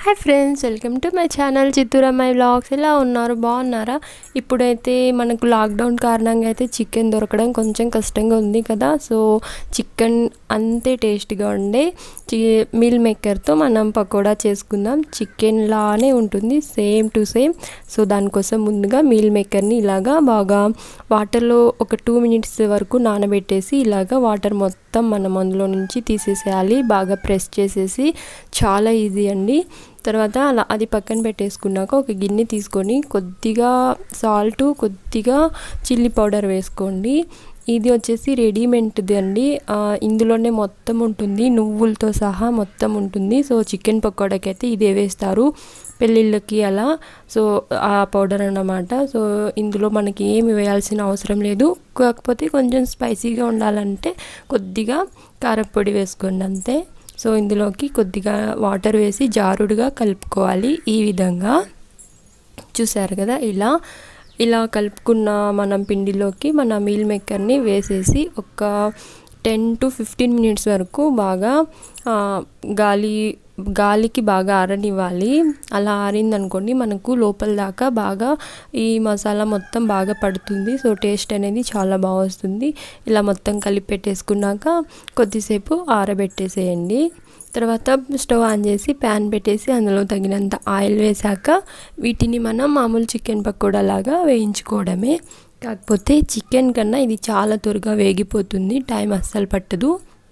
hi friends welcome to my channel చిత్తూరమ్మాయి vlogs ఎలా ఉన్నారు బాగున్నారా ఇప్పుడైతే మనకు లాక్డౌన్ కారణంగా అయితే చికెన్ దొరకడం కొంచెం కష్టంగా ఉంది కదా సో చికెన్ అంతే టేస్ట్గా ఉండే చి మీల్ మేకర్తో మనం పకోడా చేసుకుందాం చికెన్ లానే ఉంటుంది సేమ్ టు సేమ్ సో దానికోసం ముందుగా మీల్ మేకర్ని ఇలాగా బాగా వాటర్లో ఒక టూ మినిట్స్ వరకు నానబెట్టేసి ఇలాగా వాటర్ మొత్తం మనం అందులో నుంచి తీసేసేయాలి బాగా ప్రెస్ చేసేసి చాలా ఈజీ అండి తర్వాత అలా అది పక్కన పెట్టేసుకున్నాక ఒక గిన్నె తీసుకొని కొద్దిగా సాల్ట్ కొద్దిగా చిల్లీ పౌడర్ వేసుకోండి ఇది వచ్చేసి రెడీమేడ్ది అండి ఆ, ఇందులోనే మొత్తం ఉంటుంది నువ్వులతో సహా మొత్తం ఉంటుంది సో చికెన్ పకోడాకి అయితే ఇదే వేస్తారు పెళ్ళిళ్ళకి అలా సో ఆ పౌడర్ అన్నమాట సో ఇందులో మనకి ఏమి వేయాల్సిన అవసరం లేదు కాకపోతే కొంచెం స్పైసీగా ఉండాలంటే కొద్దిగా కారపొడి వేసుకోండి అంతే సో ఇందులోకి కొద్దిగా వాటర్ వేసి జారుడుగా కలుపుకోవాలి ఈ విధంగా చూసారు కదా ఇలా ఇలా కలుపుకున్న మనం పిండిలోకి మన మీల్ మేకర్ని వేసేసి ఒక టెన్ టు ఫిఫ్టీన్ మినిట్స్ వరకు బాగా ఆ, గాలి గాలికి బాగా ఆరనివ్వాలి అలా ఆరిందనుకోండి మనకు లోపల దాకా బాగా ఈ మసాలా మొత్తం బాగా పడుతుంది సో టేస్ట్ అనేది చాలా బాగా వస్తుంది ఇలా మొత్తం కలిపి పెట్టేసుకున్నాక కొద్దిసేపు ఆరబెట్టేసేయండి తర్వాత స్టవ్ ఆన్ చేసి ప్యాన్ పెట్టేసి అందులో తగినంత ఆయిల్ వేసాక వీటిని మనం మామూలు చికెన్ పకోడా లాగా వేయించుకోవడమే కాకపోతే చికెన్ కన్నా ఇది చాలా త్వరగా వేగిపోతుంది టైం అస్సలు పట్టదు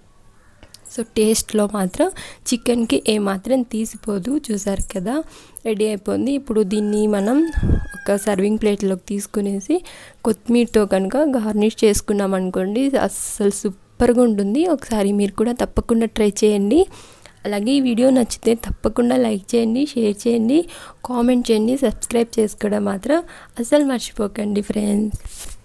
సో టేస్ట్లో మాత్రం చికెన్కి ఏమాత్రం తీసిపోదు చూసారు కదా రెడీ అయిపోయింది ఇప్పుడు దీన్ని మనం ఒక సర్వింగ్ ప్లేట్లోకి తీసుకునేసి కొత్తిమీరతో కనుక గార్నిష్ చేసుకున్నాం అనుకోండి అస్సలు సూపర్గా ఉంటుంది ఒకసారి మీరు కూడా తప్పకుండా ట్రై చేయండి అలాగే ఈ వీడియో నచ్చితే తప్పకుండా లైక్ చేయండి షేర్ చేయండి కామెంట్ చేయండి సబ్స్క్రైబ్ చేసుకోవడం మాత్రం అస్సలు మర్చిపోకండి ఫ్రెండ్స్